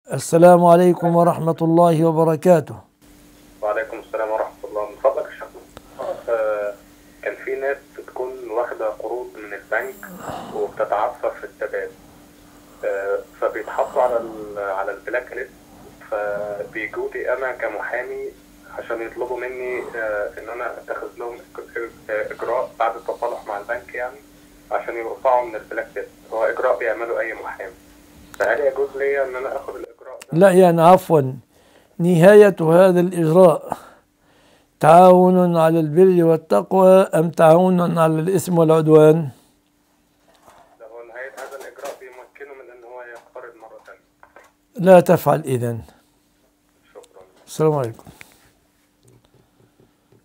السلام عليكم ورحمة الله وبركاته وعليكم السلام ورحمة الله من فضلك يا شيخ آه، كان في ناس بتكون واخدة قروض من البنك وبتتعثر في السداد آه، فبيتحطوا على ال على البلاك ليست فبيجوا لي أنا كمحامي عشان يطلبوا مني آه، إن أنا أتخذ لهم إج- آه، إجراء بعد التصالح مع البنك يعني عشان يرفعوا من البلاك ليست هو إجراء بيعمله أي محامي فهل يجوز لي إن أنا آخد الإجراء ده؟ لا يعني عفوا نهاية هذا الإجراء تعاون على البر والتقوى أم تعاون على الإثم والعدوان ده هو نهاية هذا الإجراء بيمكنه من إن هو يقترض مرة ثانية لا تفعل إذن شكرا السلام عليكم